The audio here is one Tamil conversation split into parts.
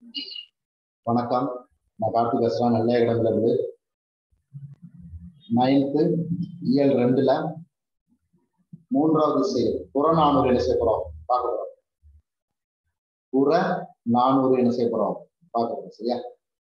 வணக்கம் நான் கார்த்திக் பேசுறேன் நல்ல இடத்துல இருந்து நைன்த்து இயல் ரெண்டுல மூன்றாவது செயல் புற நானூறு என்ன செய்ய போறோம் பார்க்க போறோம் புற நானூறு என்ன செய்ய போறோம் பார்க்க போறோம் சரியா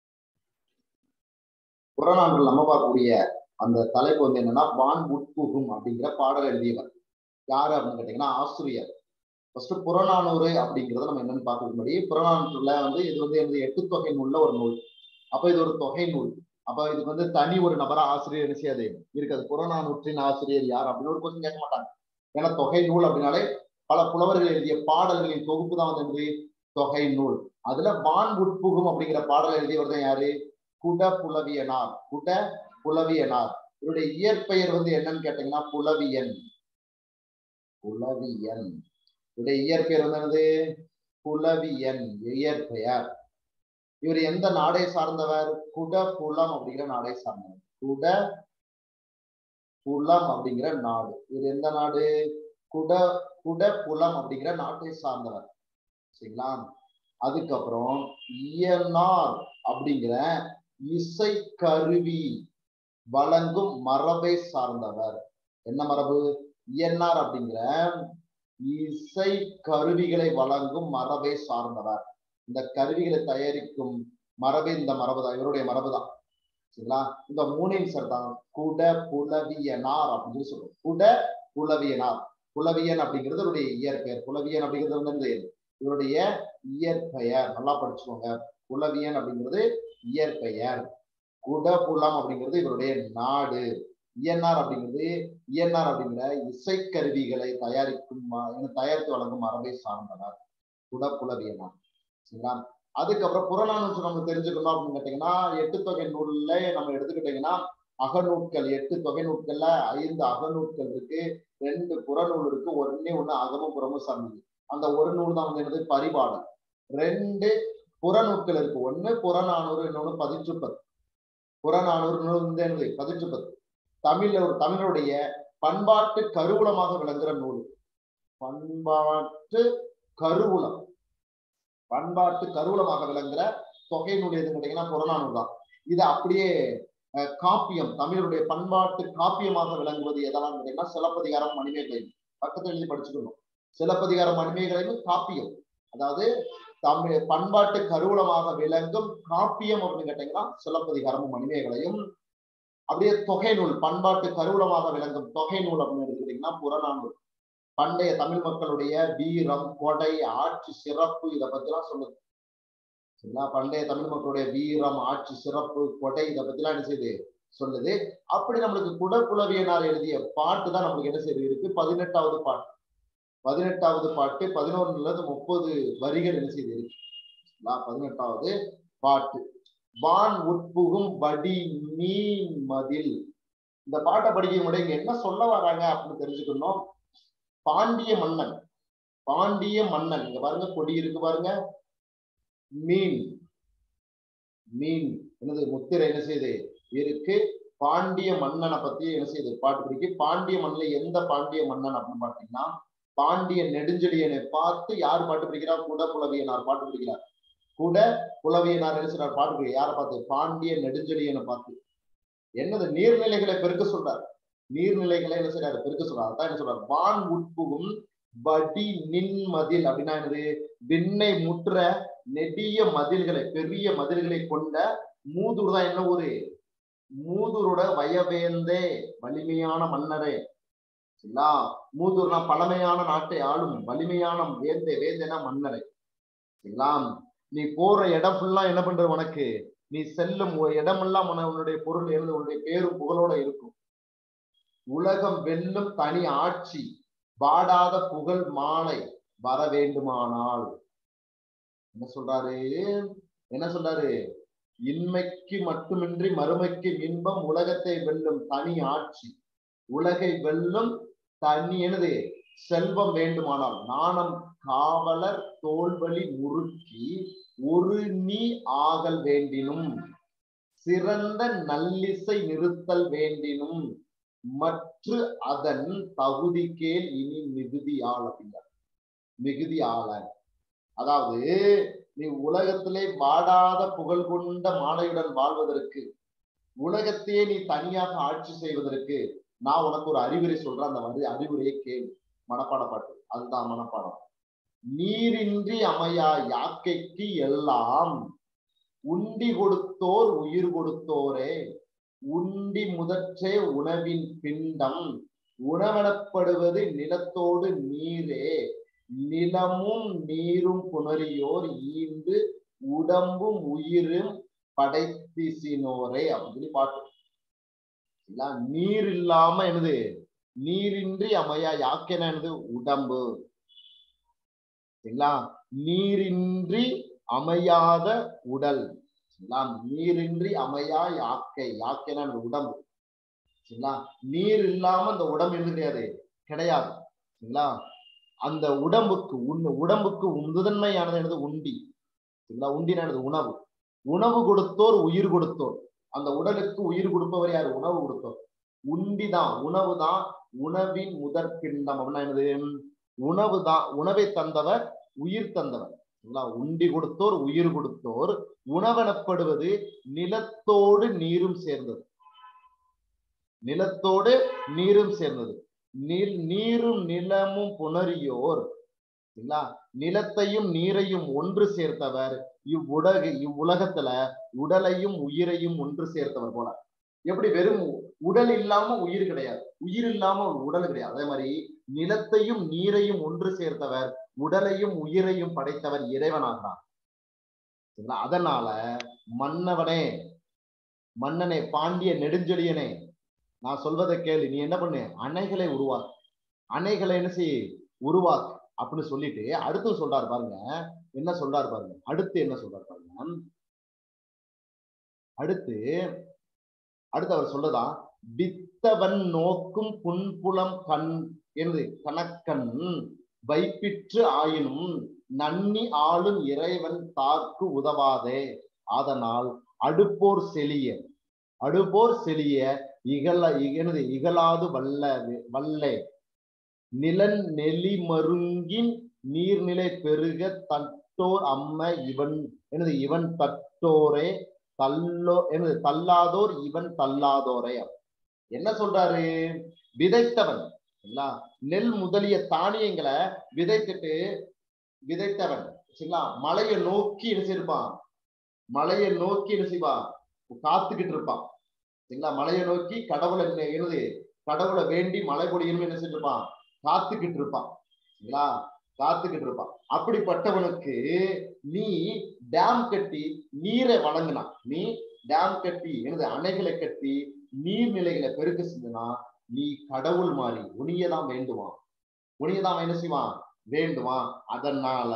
புறநானூறு நம்ம பார்க்கக்கூடிய அந்த தலைப்பு வந்து என்னன்னா வான் உட்புகும் அப்படிங்கிற பாடல் எழுதியவர் யாரு அப்படின்னு கேட்டீங்கன்னா ஆசிரியர் ஃபர்ஸ்ட் புறநானூறு அப்படிங்கிறத நம்ம என்னன்னு பார்க்க முன்னாடி புறநானூற்றுல வந்து இது வந்து எனது எட்டு தொகை நூல்ல ஒரு நூல் அப்ப இது ஒரு தொகை நூல் அப்ப இதுக்கு வந்து தனி ஒரு நபரா ஆசிரியர் என்ன செய்யாது இருக்காது புறநானூற்றின் ஆசிரியர் யார் அப்படின்னு ஒரு கொஸ்டின் கேட்க மாட்டாங்க ஏன்னா தொகை நூல் அப்படின்னாலே பல புலவர்கள் எழுதிய பாடல்களின் தொகுப்பு தான் வந்து தொகை நூல் அதுல வான் உட்புகும் அப்படிங்கிற பாடல் எழுதியவர் தான் யாரு குட புலவியனார் குட புலவியனார் இவருடைய இயற்பெயர் வந்து என்னன்னு கேட்டீங்கன்னா புலவியன் புலவியன் இவருடைய இயற்பெயர் வந்து என்னது புலவியன் இயற்பெயர் இவர் எந்த நாடை சார்ந்தவர் குட புலம் அப்படிங்கிற நாடை சார்ந்தவர் குட புலம் அப்படிங்கிற நாடு இவர் எந்த நாடு குட குட புலம் அப்படிங்கிற நாட்டை சார்ந்தவர் சரிங்களா அதுக்கப்புறம் இயனார் அப்படிங்கிற இசை கருவி வழங்கும் மரபை சார்ந்தவர் என்ன மரபு இயன்னார் அப்படிங்கிற இசை கருவிகளை வழங்கும் மரபை சார்ந்தவர் இந்த கருவிகளை தயாரிக்கும் மரபு இந்த மரபு தான் இவருடைய மரபு தான் சரிங்களா இந்த மூணையும் சேர்த்தாங்க குட புலவியனார் அப்படின்னு சொல்லுவோம் குட புலவியனார் புலவியன் அப்படிங்கிறது இவருடைய இயற்பெயர் புலவியன் அப்படிங்கிறது வந்து இவருடைய இயற்பெயர் நல்லா படிச்சுக்கோங்க புலவியன் அப்படிங்கிறது இயற்பெயர் குடபுலம் அப்படிங்கிறது இவருடைய நாடு இயன்னார் அப்படிங்கிறது இயன்னார் அப்படிங்கிற இசைக்கருவிகளை தயாரிக்கும் தயாரித்து வழங்கும் மரபை சார்ந்தவர் குடப்புலவியனார் சரிங்களா அதுக்கப்புறம் புறநானூற்று நம்ம தெரிஞ்சுக்கணும் அப்படின்னு கேட்டீங்கன்னா எட்டு தொகை நூல்ல நம்ம எடுத்துக்கிட்டீங்கன்னா அகநூட்கள் எட்டு தொகை நூட்கள்ல ஐந்து அகநூட்கள் இருக்கு ரெண்டு புறநூல் இருக்கு ஒன்னே ஒண்ணு அகமும் புறமும் சார்ந்தது அந்த ஒரு நூல் தான் வந்து என்னது பரிபாடல் ரெண்டு புறநூட்கள் இருக்கு ஒண்ணு புறநானூறு இன்னொன்னு பதிற்றுப்பத்து புறநானூறு நூல் வந்து என்னது பதிற்றுப்பத்து தமிழ்ல ஒரு தமிழுடைய பண்பாட்டு கருவூலமாக விளங்குற நூல் பண்பாட்டு கருவூலம் பண்பாட்டு கருவூலமாக விளங்குற தொகை நூல் எதுன்னு கேட்டீங்கன்னா புறநானூறு தான் இது அப்படியே காப்பியம் தமிழுடைய பண்பாட்டு காப்பியமாக விளங்குவது எதெல்லாம் கேட்டீங்கன்னா சிலப்பதிகாரம் மணிமேகலை பக்கத்துல எழுதி படிச்சுக்கணும் சிலப்பதிகாரம் மணிமேகலையும் காப்பியம் அதாவது தமிழ் பண்பாட்டு கருவூலமாக விளங்கும் காப்பியம் அப்படின்னு கேட்டீங்கன்னா சிலப்பதிகாரமும் மணிமேகலையும் அப்படியே தொகை நூல் பண்பாட்டு கருவூலமாக விளங்கும் தொகை நூல் அப்படின்னு எடுத்துக்கிட்டீங்கன்னா புறநானூல் பண்டைய தமிழ் மக்களுடைய வீரம் கொடை ஆட்சி சிறப்பு இதை பத்திலாம் சொல்லுது சரிங்களா பண்டைய தமிழ் மக்களுடைய வீரம் ஆட்சி சிறப்பு கொடை இதை பத்திலாம் என்ன செய்யுது சொல்லுது அப்படி நம்மளுக்கு குடப்புலவியனார் எழுதிய பாட்டு தான் நம்மளுக்கு என்ன செய்யுது இருக்கு பதினெட்டாவது பாட்டு பதினெட்டாவது பாட்டு பதினொன்னுல இருந்து முப்பது வரிகள் என்ன செய்து இருக்கு பதினெட்டாவது பாட்டு வான் உட்புகும் வடி மீன் மதில் இந்த பாட்டை படிக்க முடியும் இங்க என்ன சொல்ல வராங்க அப்படின்னு தெரிஞ்சுக்கணும் பாண்டிய மன்னன் பாண்டிய மன்னன் இங்க பாருங்க கொடி இருக்கு பாருங்க மீன் மீன் என்னது முத்திரை என்ன செய்யுது இருக்கு பாண்டிய மன்னனை பத்தி என்ன செய்யுது பாட்டு பிடிக்கு பாண்டிய மன்னன் எந்த பாண்டிய மன்னன் அப்படின்னு பாத்தீங்கன்னா பாண்டிய நெடுஞ்செழியனை பார்த்து யார் பாட்டு பிடிக்கிறார் குட புலவியனார் பாட்டு பிடிக்கிறார் குட புலவியனார் என்ன சொல்றார் பாட்டு பிடிக்கிறார் யாரை பார்த்து பாண்டிய நெடுஞ்செழியனை பார்த்து என்னது நீர்நிலைகளை பெருக்க சொல்றார் நீர்நிலைகளை என்ன செய்யறாரு பெருக்க சொல்றாரு அதான் என்ன சொல்றாரு வான் உட்புகும் வடி நின் மதில் அப்படின்னா என்னது விண்ணை முற்ற நெடிய மதில்களை பெரிய மதில்களை கொண்ட மூதூர் தான் என்ன ஊரு மூதூரோட வயவேந்தே வலிமையான மன்னரே சரிங்களா மூதூர்னா பழமையான நாட்டை ஆளும் வலிமையான வேந்தே வேந்தேனா மன்னரை சரிங்களா நீ போற இடம் ஃபுல்லா என்ன பண்ற உனக்கு நீ செல்லும் இடமெல்லாம் உன்னுடைய பொருள் இருந்து உன்னுடைய பேரும் புகழோட இருக்கும் உலகம் வெல்லும் தனி ஆட்சி வாடாத புகழ் மாலை வர வேண்டுமானால் என்ன சொல்றாரு என்ன சொல்றாரு இன்மைக்கு மட்டுமின்றி மறுமைக்கு இன்பம் உலகத்தை வெல்லும் தனி ஆட்சி உலகை வெல்லும் தனி எனது செல்வம் வேண்டுமானால் நாணம் காவலர் தோல்வழி முறுக்கி ஒரு நீ ஆகல் வேண்டினும் சிறந்த நல்லிசை நிறுத்தல் வேண்டினும் மற்ற அதன் தகுதிக்கேல் இனி மிகுதி ஆள் அப்படிங்கிறார் மிகுதி ஆள அதாவது நீ உலகத்திலே வாடாத புகழ் கொண்ட மாலையுடன் வாழ்வதற்கு உலகத்தையே நீ தனியாக ஆட்சி செய்வதற்கு நான் உனக்கு ஒரு அறிவுரை சொல்றேன் அந்த வந்து அறிவுரையை கேளு மனப்பாட பாட்டு அதுதான் மனப்பாடம் நீரின்றி அமையா யாக்கைக்கு எல்லாம் உண்டி கொடுத்தோர் உயிர் கொடுத்தோரே உண்டி முதற்றே உணவின் பிண்டம் உணவெனப்படுவது நிலத்தோடு நீரே நிலமும் நீரும் புணரியோர் ஈந்து உடம்பும் உயிரும் படைத்திசினோரே அப்படின்னு சொல்லி பாட்டு இல்ல நீர் இல்லாம என்னது நீரின்றி அமையா யாக்கென என்னது உடம்பு சரிங்களா நீரின்றி அமையாத உடல் சரிங்களா நீரின்றி அமையா யாக்கை யாக்கைனா அந்த உடம்பு சரிங்களா நீர் இல்லாம அந்த உடம்பு என்ன கிடையாது கிடையாது சரிங்களா அந்த உடம்புக்கு உண் உடம்புக்கு முதன்மையானது என்னது உண்டி சரிங்களா உண்டினானது உணவு உணவு கொடுத்தோர் உயிர் கொடுத்தோர் அந்த உடலுக்கு உயிர் கொடுப்பவர் யார் உணவு கொடுத்தோர் உண்டிதான் உணவு தான் உணவின் முதற் பிண்டம் அப்படின்னா என்னது உணவு தான் உணவை தந்தவர் உயிர் தந்தவர் சரிங்களா உண்டி கொடுத்தோர் உயிர் கொடுத்தோர் உணவெனப்படுவது நிலத்தோடு நீரும் சேர்ந்தது நிலத்தோடு நீரும் சேர்ந்தது நீர் நீரும் நிலமும் புணரியோர் சரிங்களா நிலத்தையும் நீரையும் ஒன்று சேர்த்தவர் இவ்வுலக இவ்வுலகத்துல உடலையும் உயிரையும் ஒன்று சேர்த்தவர் போல எப்படி வெறும் உடல் இல்லாம உயிர் கிடையாது உயிர் இல்லாம ஒரு உடல் கிடையாது அதே மாதிரி நிலத்தையும் நீரையும் ஒன்று சேர்த்தவர் உடலையும் உயிரையும் படைத்தவர் இறைவனாகிறார் சரிங்களா அதனால மன்னவனே மன்னனே பாண்டிய நெடுஞ்செழியனே நான் சொல்வதை கேளு நீ என்ன பண்ணு அணைகளை உருவாக்கு அணைகளை என்ன செய் உருவாக்கு அப்படின்னு சொல்லிட்டு அடுத்து சொல்றாரு பாருங்க என்ன சொல்றாரு பாருங்க அடுத்து என்ன சொல்றாரு பாருங்க அடுத்து அடுத்து அவர் சொல்றதா வித்தவன் நோக்கும் புன்புலம் கண் என்று கணக்கன் வைப்பிற்று ஆயினும் நன்னி ஆளும் இறைவன் தாக்கு உதவாதே அதனால் அடுப்போர் செலிய அடுப்போர் செலிய இகழ இகனது இகழாது வல்ல வல்லே நிலன் நெலி மருங்கின் நீர்நிலை பெருக தட்டோர் அம்ம இவன் எனது இவன் தட்டோரே தள்ளோ எனது தள்ளாதோர் இவன் தள்ளாதோரே என்ன சொல்றாரு விதைத்தவன் சரிங்களா நெல் முதலிய தானியங்களை விதைத்துட்டு விதைத்தவன் சரிங்களா மலையை நோக்கி என்ன செய்யிருப்பான் மலையை நோக்கி என்ன செய்வான் காத்துக்கிட்டு இருப்பான் சரிங்களா மலையை நோக்கி கடவுளை என்னது கடவுளை வேண்டி மழை பொழியணும் என்ன செஞ்சிருப்பான் காத்துக்கிட்டு இருப்பான் சரிங்களா காத்துக்கிட்டு இருப்பான் அப்படிப்பட்டவனுக்கு நீ டேம் கட்டி நீரை வழங்கினா நீ டேம் கட்டி எனது அணைகளை கட்டி நீர்நிலைகளை பெருக்க செஞ்சனா நீ கடவுள் மாறி உனியதான் வேண்டுவான் உனியதான் என்ன செய்வான் வேண்டுவான் அதனால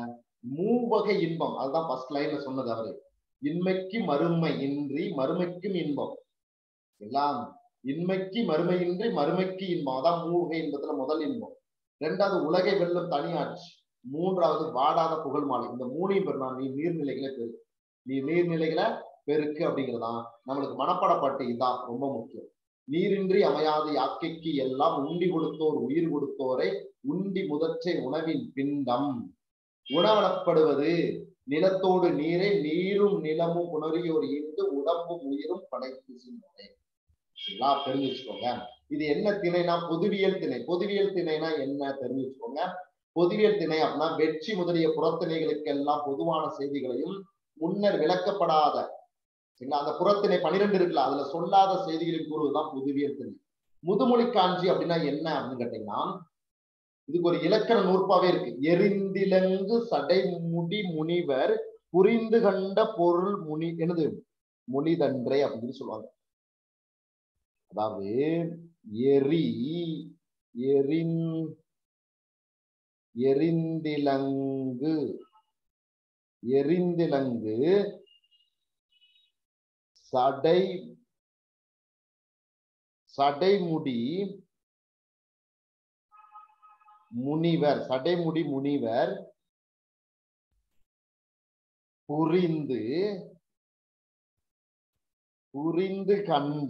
மூவகை இன்பம் அதுதான் ஃபர்ஸ்ட் லைன்ல சொன்னது அவரு இன்மைக்கு மறுமை இன்றி மறுமைக்கும் இன்பம் எல்லாம் இன்மைக்கு மறுமையின்றி மறுமைக்கு இன்பம் அதான் மூவகை இன்பத்துல முதல் இன்பம் ரெண்டாவது உலகை வெல்லும் தனியாட்சி மூன்றாவது வாடாத புகழ் மாலை இந்த மூணையும் பெருனா நீ நீர்நிலைகளை பெரு நீ நீர்நிலைகளை பெருக்கு அப்படிங்கிறதான் நம்மளுக்கு மனப்படப்பட்டு இதான் ரொம்ப முக்கியம் நீரின்றி அமையாத யாக்கைக்கு எல்லாம் உண்டி கொடுத்தோர் உயிர் கொடுத்தோரை உண்டி முதற்றை உணவின் பிண்டம் உணவனப்படுவது நிலத்தோடு நீரை நீரும் நிலமும் உணரியோர் ஈண்டு உடம்பும் உயிரும் படைத்து சென்றே தெரிஞ்சு வச்சுக்கோங்க இது என்ன திணைனா பொதுவியல் திணை பொதுவியல் திணைனா என்ன தெரிஞ்சு வச்சுக்கோங்க பொதுவியல் திணை அப்படின்னா வெற்றி முதலிய புறத்திணைகளுக்கு எல்லாம் பொதுவான செய்திகளையும் முன்னர் விளக்கப்படாத சரிங்களா அந்த புறத்திணை பனிரெண்டு இருக்குல்ல அதுல சொல்லாத செய்திகளின் கூறுவதுதான் பொதுவியல் திணை முதுமொழி காஞ்சி அப்படின்னா என்ன அப்படின்னு கேட்டீங்கன்னா இதுக்கு ஒரு இலக்கண நூற்பாவே இருக்கு எரிந்திலங்கு சடைமுடி முனிவர் புரிந்து கண்ட பொருள் முனி என்னது முனிதன்றே அப்படின்னு சொல்லுவாங்க அதாவது எரி எரின் எரிந்திலங்கு எரிந்திலங்கு சடை சடைமுடி முனிவர் சடைமுடி முனிவர் புரிந்து புரிந்து கண்ட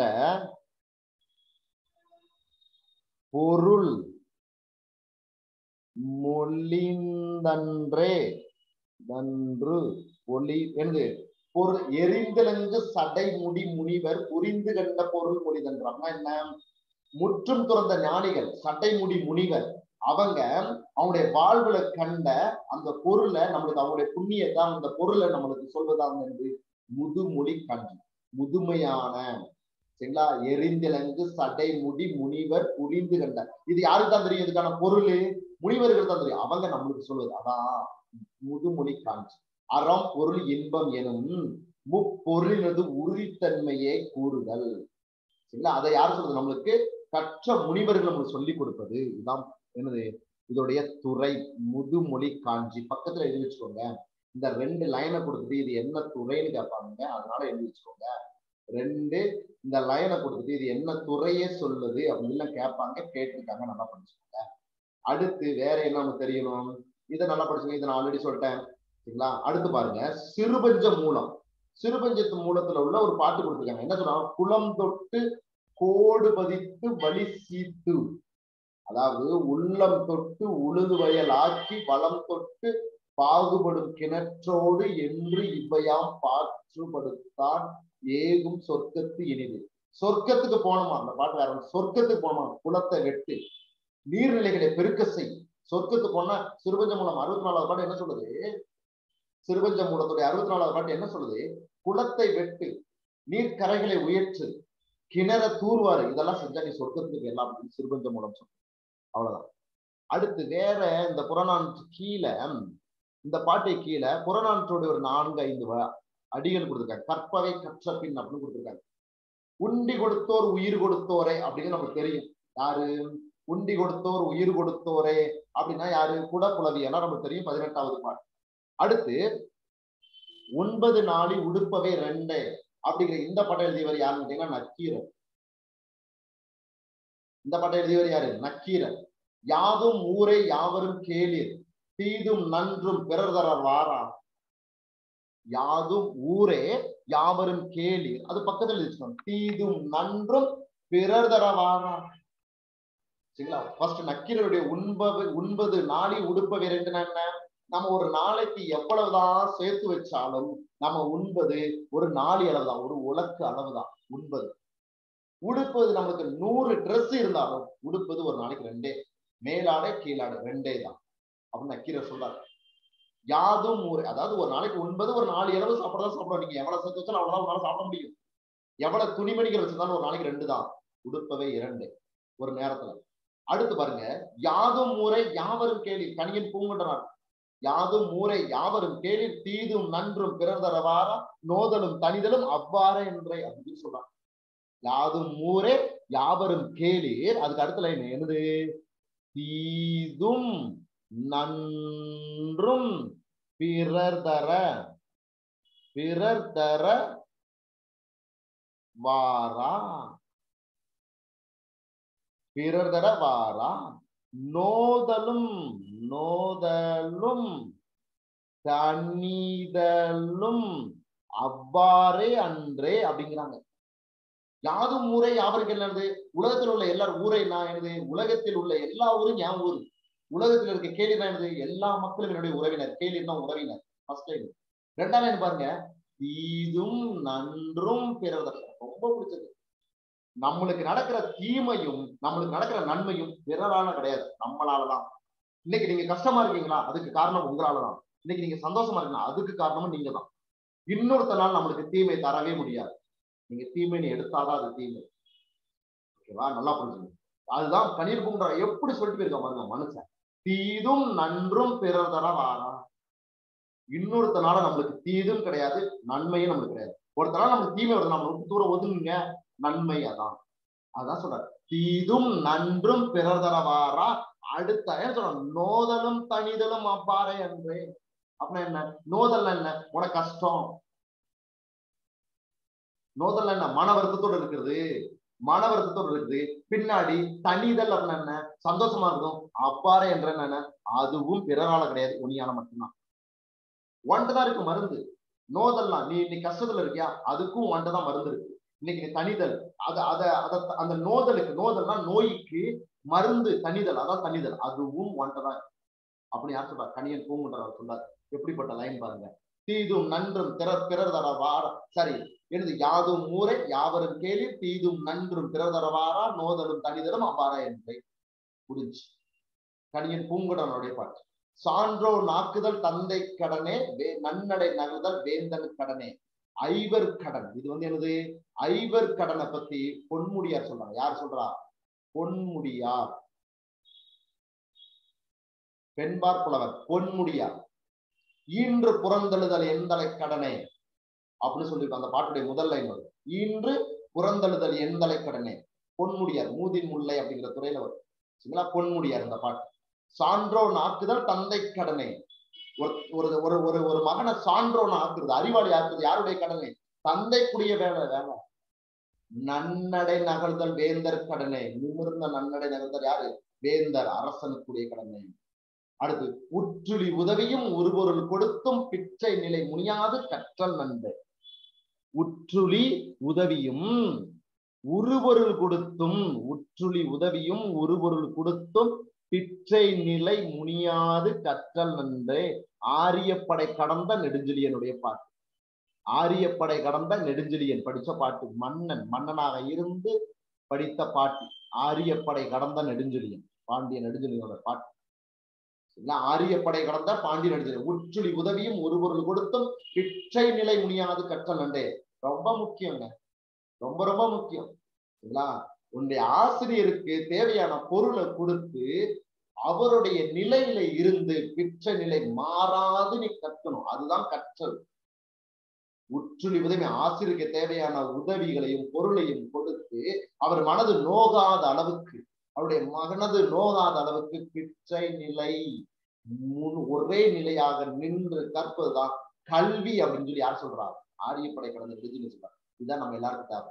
பொருள் மொழிந்தன்றே நன்று ஒளி என்று பொருள் எரிந்தலங்கு சடை முடி முனிவர் புரிந்து கண்ட பொருள் மொழிதன்றாங்க என்ன முற்றும் துறந்த ஞானிகள் சடைமுடி முனிவர் அவங்க அவங்களுடைய வாழ்வுல கண்ட அந்த பொருளை நம்மளுக்கு அவங்களுடைய புண்ணியத்தை அந்த பொருளை நம்மளுக்கு சொல்வதாக என்று முதுமொழி கண் முதுமையான சரிங்களா எரிந்திலங்கு சடை முடி முனிவர் புரிந்து கண்ட இது யாருக்கு தான் தெரியும் இதுக்கான பொருள் முனிவர்கள் தான் தெரியும் அவங்க நம்மளுக்கு சொல்வது அதான் முதுமொழி காஞ்சி அறம் பொருள் இன்பம் எனும் முப்பொருளினது உறுதித்தன்மையை கூறுதல் சரிங்களா அதை யார் சொல்றது நம்மளுக்கு கற்ற முனிவர்கள் நம்மளுக்கு சொல்லி கொடுப்பது இதுதான் என்னது இதோடைய துறை முதுமொழி காஞ்சி பக்கத்துல எழுதி வச்சுக்கோங்க இந்த ரெண்டு லைனை கொடுத்துட்டு இது என்ன துறைன்னு கேட்பாங்க அதனால எழுதி வச்சுக்கோங்க ரெண்டு இந்த லைனை கொடுத்துட்டு இது என்ன துறையே சொல்லுது அப்படின்னு கேட்பாங்க கேட்டிருக்காங்க நல்லா படிச்சுக்கோங்க அடுத்து வேற என்ன நமக்கு தெரியணும் இதை நல்லா படிச்சுங்க இதை நான் ஆல்ரெடி சொல்லிட்டேன் சரிங்களா அடுத்து பாருங்க சிறுபஞ்ச மூலம் சிறுபஞ்சத்து மூலத்துல உள்ள ஒரு பாட்டு கொடுத்துருக்காங்க என்ன சொன்னா குளம் தொட்டு கோடு பதித்து வழி சீத்து அதாவது உள்ளம் தொட்டு உழுது வயல் ஆக்கி வளம் தொட்டு பாகுபடும் கிணற்றோடு என்று இவ்வையாம் பாற்றுப்படுத்தான் ஏகும் சொர்க்கத்து இனிது சொர்க்கத்துக்கு போனோமா அந்த பாட்டு வேற சொர்க்கத்துக்கு போனோமா குளத்தை வெட்டு நீர்நிலைகளை பெருக்க செய் சொர்க்கத்துக்கு போனா சிறுபஞ்ச மூலம் அறுபத்தி நாலாவது பாட்டு என்ன சொல்லுது சிறுபஞ்ச மூலத்துடைய அறுபத்தி நாலாவது பாட்டு என்ன சொல்லுது குளத்தை வெட்டு நீர்க்கரைகளை உயர்த்து கிணற தூர்வாரு இதெல்லாம் செஞ்சா நீ சொர்க்கத்துக்கு எல்லாம் அப்படின்னு சிறுபஞ்ச மூலம் சொல்ற அவ்வளவுதான் அடுத்து வேற இந்த புறநானூற்று கீழே இந்த பாட்டை கீழே புறநானூற்றோட ஒரு நான்கு ஐந்து அடிகள் கொடுத்துருக்காங்க கற்பவை கற்ற பின் அப்படின்னு கொடுத்துருக்காங்க உண்டி கொடுத்தோர் உயிர் கொடுத்தோரே அப்படின்னு நமக்கு தெரியும் யாரு உண்டி கொடுத்தோர் உயிர் கொடுத்தோரே அப்படின்னா யாரு குடப்புலவி எல்லாம் நமக்கு தெரியும் பதினெட்டாவது பாட்டு அடுத்து ஒன்பது நாளி உடுப்பவை ரெண்டு அப்படிங்கிற இந்த படம் எழுதியவர் யாருன்னு கேட்டீங்கன்னா நக்கீரர் இந்த படம் எழுதியவர் யாரு நக்கீரர் யாதும் ஊரை யாவரும் கேளீர் தீதும் நன்றும் பிறர் தர வாரா யாதும் ஊரே யாவரும் கேளீர் அது பக்கத்துல எழுதிச்சோம் தீதும் நன்றும் பிறர் தர வாரா சரிங்களா ஃபர்ஸ்ட் நக்கீரருடைய உண்பது உண்பது நாளி உடுப்பவை ரெண்டுனா என்ன நம்ம ஒரு நாளைக்கு எவ்வளவுதான் சேர்த்து வச்சாலும் நம்ம உண்பது ஒரு நாளி அளவு தான் ஒரு உலக்கு அளவு தான் உண்பது உடுப்பது நமக்கு நூறு ட்ரெஸ் இருந்தாலும் உடுப்பது ஒரு நாளைக்கு ரெண்டே மேலாடை கீழாடை ரெண்டே தான் அப்படின்னு நக்கீரர் சொல்றாரு யாதும் ஊர் அதாவது ஒரு நாளைக்கு உண்பது ஒரு நாலு அளவு சாப்பிடதான் சாப்பிட நீங்க எவ்வளவு சேர்த்து வச்சாலும் அவ்வளவுதான் உங்களால சாப்பிட முடியும் எவ்வளவு துணிமணிகள் வச்சிருந்தாலும் ஒரு நாளைக்கு ரெண்டு தான் உடுப்பவை இரண்டு ஒரு நேரத்துல அடுத்து பாருங்க யாதும் ஊரை யாவரும் கேள்வி கனியன் பூங்குன்றனார் யாதும் ஊரை யாவரும் கேள்வி தீதும் நன்றும் பிறர் தரவாரா நோதலும் தனிதலும் அவ்வாறு என்றே அப்படின்னு சொல்றாங்க யாதும் ஊரே யாவரும் கேளீர் அதுக்கு அடுத்த லைன் என்னது தீதும் நன்றும் பிறர் தர பிறர் தர வாரா பிறர் தர வாரா நோதலும் நோதலும் தனிதலும் அவ்வாறே அன்றே அப்படிங்கிறாங்க யாதும் ஊரே யாவருக்கு என்னது உலகத்தில் உள்ள எல்லாரும் ஊரை நான் என்னது உலகத்தில் உள்ள எல்லா ஊரும் என் ஊரு உலகத்தில் இருக்க கேள்வி என்னது எல்லா மக்களும் என்னுடைய உறவினர் கேள்வி தான் உறவினர் ஃபர்ஸ்ட் லைன் ரெண்டாவது லைன் பாருங்க தீதும் நன்றும் பிறர் ரொம்ப பிடிச்சது நம்மளுக்கு நடக்கிற தீமையும் நம்மளுக்கு நடக்கிற நன்மையும் பிறரால கிடையாது நம்மளாலதான் இன்னைக்கு நீங்க கஷ்டமா இருக்கீங்களா அதுக்கு காரணம் உங்களாலதான் இன்னைக்கு நீங்க சந்தோஷமா இருக்கீங்களா அதுக்கு காரணமும் நீங்க தான் இன்னொருத்தனால் நம்மளுக்கு தீமை தரவே முடியாது நீங்க தீமைன்னு எடுத்தாதான் அது தீமை ஓகேவா நல்லா புரிஞ்சுங்க அதுதான் கண்ணீர் பூங்குற எப்படி சொல்லிட்டு போயிருக்க பாருங்க மனுஷன் தீதும் நன்றும் பிறர் தர வாரா இன்னொருத்தனால நம்மளுக்கு தீதும் கிடையாது நன்மையும் நம்மளுக்கு கிடையாது ஒருத்தனால நம்மளுக்கு தீமை வருது நம்ம விட்டு தூரம் ஒதுங்குங்க நன்மை அதான் அதான் சொல்ற தீதும் நன்றும் பிறர் தரவாரா அடுத்த என்ன சொல்ற நோதலும் தனிதலும் அவ்வாறே அன்றே அப்படின்னா என்ன நோதல் என்ன உனக்கு கஷ்டம் நோதல் என்ன மன வருத்தத்தோடு இருக்கிறது மன வருத்தத்தோடு இருக்குது பின்னாடி தனிதல் அப்படின்னா என்ன சந்தோஷமா இருக்கும் அவ்வாறே என்ற என்ன அதுவும் பிறரால கிடையாது உனியால மட்டும்தான் ஒன்றுதான் இருக்கு மருந்து நோதல்லாம் நீ இன்னைக்கு கஷ்டத்துல இருக்கியா அதுக்கும் ஒன்றுதான் மருந்து இருக்கு இன்னைக்கு நீ தனிதல் அத அத அத அந்த நோதலுக்கு நோதல்னா நோய்க்கு மருந்து தனிதல் அதான் தனிதல் அதுவும் ஒன்றுதான் அப்படின்னு யார் சொல்றார் கணியன் பூங்குன்றவர் சொல்றார் எப்படிப்பட்ட லைன் பாருங்க தீதும் நன்றும் பிறர் பிறர் தர வார சரி எனது யாதும் ஊரை யாவரும் கேள்வி தீதும் நன்றும் பிறர் தர வாரா நோதலும் தனிதரும் அவ்வாறா என்பதை முடிஞ்சு கணியன் பூங்குடனுடைய பாட்டு சான்றோ நாக்குதல் தந்தை கடனே வே நன்னடை நகுதல் வேந்தன் கடனே ஐவர் கடன் இது வந்து என்னது ஐவர் கடனை பத்தி பொன்முடியார் சொல்றாங்க யார் சொல்றா பொன்முடியார் பெண்பார் புலவர் பொன்முடியார் ஈன்று புறந்தழுதல் எந்தலை கடனே அப்படின்னு சொல்லியிருக்கோம் அந்த பாட்டுடைய முதல் லைன் வரும் ஈன்று புறந்தழுதல் எந்தலை கடனே பொன்முடியார் மூதின் முல்லை அப்படிங்கிற துறையில வரும் சரிங்களா பொன்முடியார் இந்த பாட்டு சான்றோ ஆக்குதல் தந்தை கடனே ஒரு ஒரு ஒரு ஒரு ஒரு மகனை சான்றோன் ஆக்குறது அறிவாளி ஆக்குறது யாருடைய கடனை தந்தைக்குரிய வேலை வேலை நன்னடை நகர்தல் வேந்தர் கடனே நிமிர்ந்த நன்னடை நகர்தல் யாரு வேந்தர் அரசனுக்குரிய கடனை அடுத்து உற்றுளி உதவியும் உருபொருள் கொடுத்தும் பிச்சை நிலை முனியாது கற்றல் நன்று உற்றுளி உதவியும் உருபொருள் கொடுத்தும் உற்றுளி உதவியும் உருபொருள் கொடுத்தும் பிச்சை நிலை முனியாது கற்றல் நன்றே ஆரியப்படை கடந்த நெடுஞ்செழியனுடைய பாட்டு ஆரியப்படை கடந்த நெடுஞ்செழியன் படிச்ச பாட்டு மன்னன் மன்னனாக இருந்து படித்த பாட்டு ஆரியப்படை கடந்த நெடுஞ்செழியன் பாண்டிய நெடுஞ்செழியனோட பாட்டு சரிங்களா? ஆரியப்படை கடந்த பாண்டிய நெடுஞ்செழியன் உற்றுளி உதவியும் ஒருபொருள் கொடுத்தும் பிச்சை நிலை முனியாது கற்றல் நன்றே ரொம்ப முக்கியங்க ரொம்ப ரொம்ப முக்கியம் சரிங்களா உன்னுடைய ஆசிரியருக்கு தேவையான பொருளை கொடுத்து அவருடைய நிலையில இருந்து பிற்ற நிலை மாறாது நீ கற்கணும் அதுதான் கற்றல் உற்றுளி உதவி ஆசிரியருக்கு தேவையான உதவிகளையும் பொருளையும் கொடுத்து அவர் மனது நோகாத அளவுக்கு அவருடைய மனது நோகாத அளவுக்கு பிற்றை நிலை முன் ஒரே நிலையாக நின்று கற்பதுதான் கல்வி அப்படின்னு சொல்லி யார் சொல்றாரு ஆரியப்படை கடந்த விருதுன்னு சொல்றாரு இதுதான் நம்ம எல்லாருக்கும் தேவை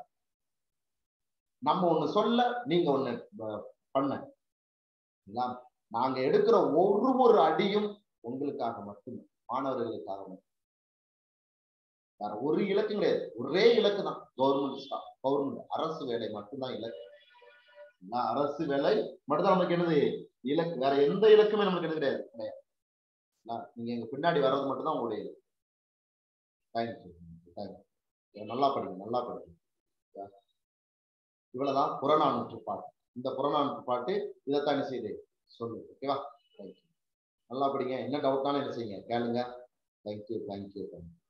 நம்ம ஒண்ணு சொல்ல நீங்க ஒண்ணு ப- பண்ண சரிங்களா? நாங்க எடுக்கிற ஒரு ஒரு அடியும் உங்களுக்காக மட்டுமே மாணவர்களுக்காக மட்டும் வேற ஒரு இலக்கு கிடையாது ஒரே இலக்கு தான் கவர்மெண்ட் ஸ்டாஃப் கவர்மெண்ட் அரசு வேலை மட்டும்தான் இலக்கு சரிங்களா? அரசு வேலை மட்டும்தான் நமக்கு என்னது இலக்கு வேற எந்த இலக்குமே நமக்கு என்ன கிடையாது கிடையாது சரிங்களா? நீங்க எங்க பின்னாடி வர்றது மட்டும்தான் உங்களுடைய இலக்கு தேங்க்யூ தேங்க்யூ நல்லா படிங்க நல்லா படிங்க இவ்வளவுதான் புறநானூற்று பாட்டு இந்த புறநானூற்று பாட்டு இதைத்தான் என்ன செய்யுது சொல்லு ஓகேவா தேங்க்யூ நல்லா படிங்க என்ன டவுட்னாலும் என்ன செய்யுங்க கேளுங்க தேங்க்யூ தேங்க்யூ தேங்க்யூ